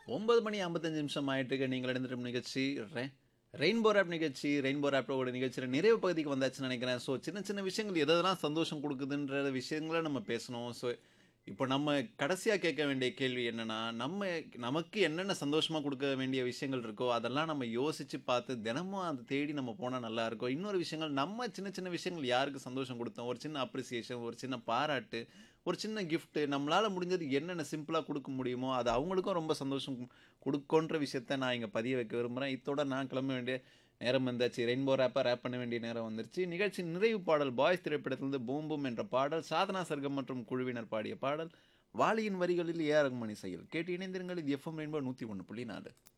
ஒன்பது மணி ஐம்பத்தஞ்சு நிமிஷம் ஆயிட்டு நீங்கள் எடுத்துட்டு நிகழ்ச்சி ரெ- ரெயின்போ ரேப் நிகழ்ச்சி ரெயின்போ ரேப்போட நிகழ்ச்சியில் நிறைவு பகுதிக்கு வந்தாச்சுன்னு நினைக்கிறேன் ஸோ சின்ன சின்ன விஷயங்கள் எதெல்லாம் சந்தோஷம் கொடுக்குதுன்ற விஷயங்களை நம்ம பேசணும் ஸோ இப்போ நம்ம கடைசியாக கேட்க வேண்டிய கேள்வி என்னன்னா நம்ம நமக்கு என்னென்ன சந்தோஷமாக கொடுக்க வேண்டிய விஷயங்கள் இருக்கோ அதெல்லாம் நம்ம யோசித்து பார்த்து தினமும் அதை தேடி நம்ம போனால் நல்லா இருக்கும் இன்னொரு விஷயங்கள் நம்ம சின்ன சின்ன விஷயங்கள் யாருக்கு சந்தோஷம் கொடுத்தோம் ஒரு சின்ன அப்ரிசியேஷன் ஒரு சின்ன பாராட்டு ஒரு சின்ன gift நம்மளால் முடிஞ்சது என்னென்ன சிம்பிளாக கொடுக்க முடியுமோ அது அவங்களுக்கும் ரொம்ப சந்தோஷம் கொடுக்குன்ற விஷயத்த நான் இங்கே பதிய வைக்க விரும்புகிறேன் இத்தோட நான் கிளம்ப வேண்டிய நேரம் வந்தாச்சு ரெயின்போ ரேப்பாக ரேப் பண்ண வேண்டிய நேரம் வந்துருச்சு நிகழ்ச்சி நிறைவு பாடல் பாய்ஸ் திரைப்படத்திலிருந்து பூம் பூம் என்ற பாடல் சாதனா சர்க்கம் மற்றும் குழுவினர் பாடிய பாடல் வாலியின் வரிகளில் ஏ ஆர் ரகுமான் இசையில் கேட்டு இணைந்திருங்கள் இது எஃப்எம் ரெயின்போ நூற்றி ஒன்று புள்ளி நாலு